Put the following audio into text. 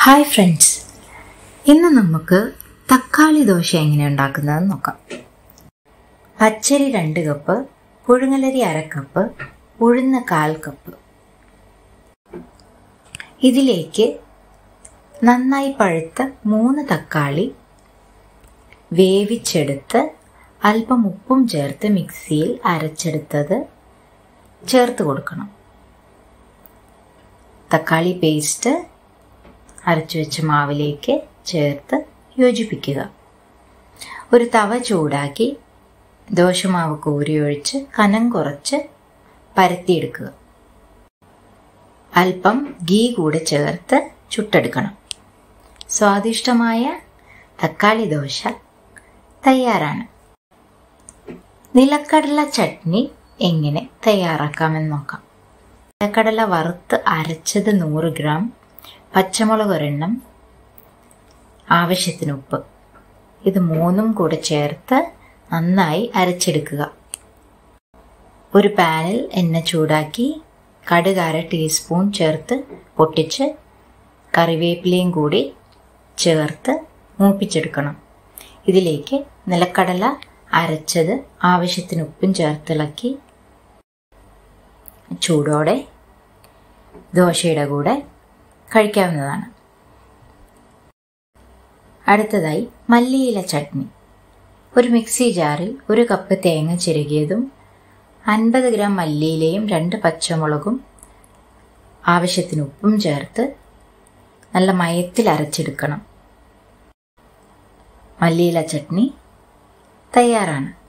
hi friends ഇന്ന് നമുക്ക് തക്കാളി ദോശ എങ്ങനെ ഉണ്ടാക്കുന്നതെന്ന് നോക്കാം പച്ചരി രണ്ട് കപ്പ് പുഴുങ്ങലരി അര കപ്പ് ഉഴുന്ന് കാൽ കപ്പ് ഇതിലേക്ക് നന്നായി പഴുത്ത മൂന്ന് തക്കാളി വേവിച്ചെടുത്ത് അല്പം ഉപ്പും ചേർത്ത് മിക്സിയിൽ അരച്ചെടുത്തത് ചേർത്ത് കൊടുക്കണം തക്കാളി പേസ്റ്റ് അരച്ചു വെച്ച മാവിലേക്ക് ചേർത്ത് യോജിപ്പിക്കുക ഒരു തവ ചൂടാക്കി ദോശമാവ് കോരി ഒഴിച്ച് കനം കുറച്ച് പരത്തിയെടുക്കുക അല്പം ഗീ കൂടെ ചേർത്ത് ചുട്ടെടുക്കണം സ്വാദിഷ്ടമായ തക്കാളി ദോശ തയ്യാറാണ് നിലക്കടല ചട്നി എങ്ങനെ തയ്യാറാക്കാമെന്ന് നോക്കാം നിലക്കടല വറുത്ത് അരച്ചത് നൂറ് ഗ്രാം പച്ചമുളക് ഒരെണ്ണം ആവശ്യത്തിന് ഉപ്പ് ഇത് മൂന്നും കൂടെ ചേർത്ത് നന്നായി അരച്ചെടുക്കുക ഒരു പാനിൽ എണ്ണ ചൂടാക്കി കടുക് അര ടീസ്പൂൺ ചേർത്ത് പൊട്ടിച്ച് കറിവേപ്പിലയും കൂടി ചേർത്ത് മൂപ്പിച്ചെടുക്കണം ഇതിലേക്ക് നിലക്കടല അരച്ചത് ആവശ്യത്തിന് ഉപ്പും ചേർത്തിളക്കി ചൂടോടെ ദോശയുടെ കൂടെ കഴിക്കാവുന്നതാണ് അടുത്തതായി മല്ലിയില ചട്നി ഒരു മിക്സി ജാറിൽ ഒരു കപ്പ് തേങ്ങ ചിരകിയതും അൻപത് ഗ്രാം മല്ലിയിലയും രണ്ട് പച്ചമുളകും ആവശ്യത്തിന് ഉപ്പും ചേർത്ത് നല്ല മയത്തിൽ അരച്ചെടുക്കണം മല്ലിയില ചട്നി തയ്യാറാണ്